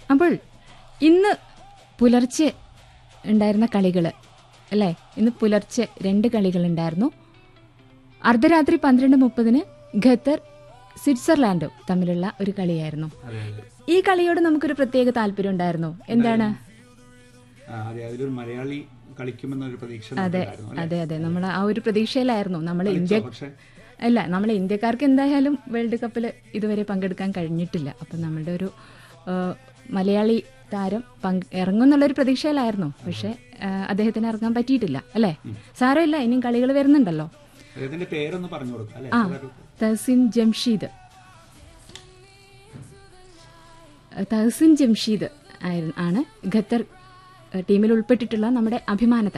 അപ്പോൾ ഇന്ന് പുലർച്ചെ ഉണ്ടായിരുന്ന കളികൾ അല്ലേ ഇന്ന് പുലർച്ചെ രണ്ട് കളികൾ ഉണ്ടായിരുന്നു അർദ്ധരാത്രി പന്ത്രണ്ട് മുപ്പതിന് ഖത്തർ സ്വിറ്റ്സർലാൻഡും തമ്മിലുള്ള ഒരു കളിയായിരുന്നു അതെ അതെ ഈ കളിയോട് നമുക്കൊരു പ്രത്യേക താല്പര്യം ഉണ്ടായിരുന്നു എന്താണ് ആ, അതെ അതിലൊരു മലയാളി കളിക്കുമെന്നൊരു പ്രതീക്ഷ അതെ നമുക്കുണ്ടായിരുന്നു, അല്ലേ? അതെ അതെ നമ്മൾ ആ ഒരു പ്രതീക്ഷയിലായിരുന്നു നമ്മൾ ഇന്ത്യ പക്ഷേ അല്ല നമ്മൾ ഇന്ത്യക്കാർക്ക് എന്തായാലും വേൾഡ് കപ്പിൽ ഇതുവരെ പങ്കെടുക്കാൻ കഴിഞ്ഞിട്ടില്ല അപ്പം നമ്മളുടെ ഒരു ആ, മലയാളി താരം പങ്ക് ഇറങ്ങുന്നുള്ളൊരു പ്രതീക്ഷയിലായിരുന്നു പക്ഷെ ആ, അദ്ദേഹത്തിന് ഇറങ്ങാൻ പറ്റിയിട്ടില്ല അല്ലേ സാരമില്ല ഇനിയും കളികൾ വരുന്നുണ്ടല്ലോ അദ്ദേഹത്തിന്റെ പേരൊന്ന് പറഞ്ഞു കൊടുക്കാം അല്ലെ ആ തഹസിൻ ജംഷീദ് തഹസിൻ ജംഷീദ് ആയിരു- ആണ് ഖത്തർ ആ, ടീമിൽ ഉൾപ്പെട്ടിട്ടുള്ള നമ്മുടെ അഭിമാന